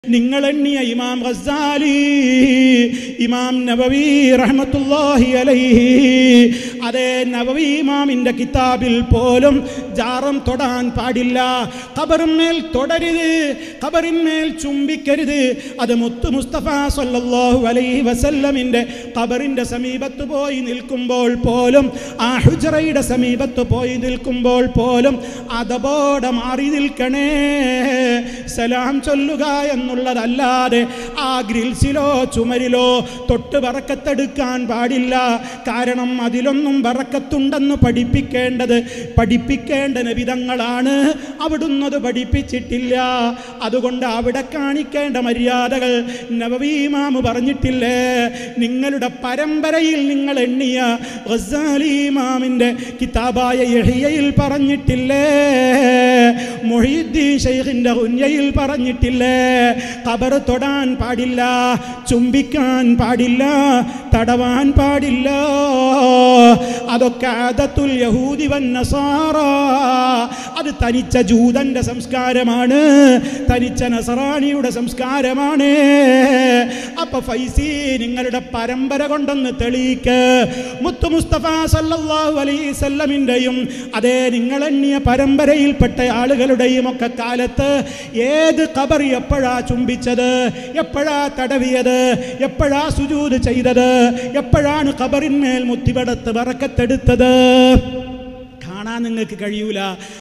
നിങ്ങൾ എണ്ണിയ ഇമാം ഗസാലി ഇമാം നബവി റഹ്മത്തുല്ലാഹി അലൈഹി അതേ നബവി ഇമാമിന്റെ കിതാബിൽ പോലും ജാറം തൊടാൻ പാടില്ല ഖബറിന്മേൽ തൊടരുത് ഖബറിന്മേൽ ചുംബിക്കരുത് അത് മുത്തു മുസ്തഫ സല്ലല്ലാഹു അലൈഹി വസല്ലമിന്റെ ഖബറിന്റെ സമീപത്ത് പോയി നിൽക്കുമ്പോൾ പോലും ആ ഹുജറയുടെ സമീപത്ത് പോയി നിൽക്കുമ്പോൾ പോലും അതബോടെ മാറി നിൽക്കണേ സലാം ചൊല്ലുക എന്നുള്ളതല്ലാതെ ആ ഗ്രിൽസിലോ ചുമരിലോ തൊട്ട് വറക്കത്തെടുക്കാൻ പാടില്ല കാരണം അതിലൊന്നും വറക്കത്തുണ്ടെന്ന് പഠിപ്പിക്കേണ്ടത് പഠിപ്പിക്കേണ്ട നബിതങ്ങളാണ് അവിടുന്ന് അത് പഠിപ്പിച്ചിട്ടില്ല അതുകൊണ്ട് അവിടെ കാണിക്കേണ്ട മര്യാദകൾ നവവീമാമ് പറഞ്ഞിട്ടില്ലേ നിങ്ങളുടെ പരമ്പരയിൽ നിങ്ങൾ എണ്ണിയ ഗസാലി ഇമാമിന്റെ കിതാബായ യഹിയയിൽ പറഞ്ഞിട്ടില്ലേ മൊഹീദ്ദീൻ ഷെയ്ഖിന്റെ ഉന്നയിൽ പറഞ്ഞിട്ടില്ലേ കബർ തൊടാൻ പാടില്ല ചുംബിക്കാൻ പാടില്ല തടവാൻ പാടില്ല അതൊക്കെ ആദത്തുൽ യഹൂദി വൻ നസാറ അത് തനിച്ച ജൂതന്റെ സംസ്കാരമാണ് തനിച്ച നസറാണിയുടെ സംസ്കാരമാണ് അപ്പൊ ഫൈസി നിങ്ങളുടെ പരമ്പര കൊണ്ടൊന്ന് തെളിയിക്ക് മുത്തു മുസ്തഫ സല്ലല്ലാഹു അലൈഹി സല്ലമിൻ്റെയും അതേ നിങ്ങൾ എണ്ണിയ പരമ്പരയിൽപ്പെട്ട ആളുകളുടെയും ഒക്കെ കാലത്ത് ഏത് ഖബർ എപ്പോഴാ ചുംബിച്ചത് എപ്പോഴാ തടവിയത് എപ്പോഴാ സുജൂത് ചെയ്തത് എപ്പോഴാണ് ഖബറിന്മേൽ മുത്തിപടത്ത് വറക്കത്തെടുത്തത് കാണാൻ നിങ്ങൾക്ക് കഴിയൂല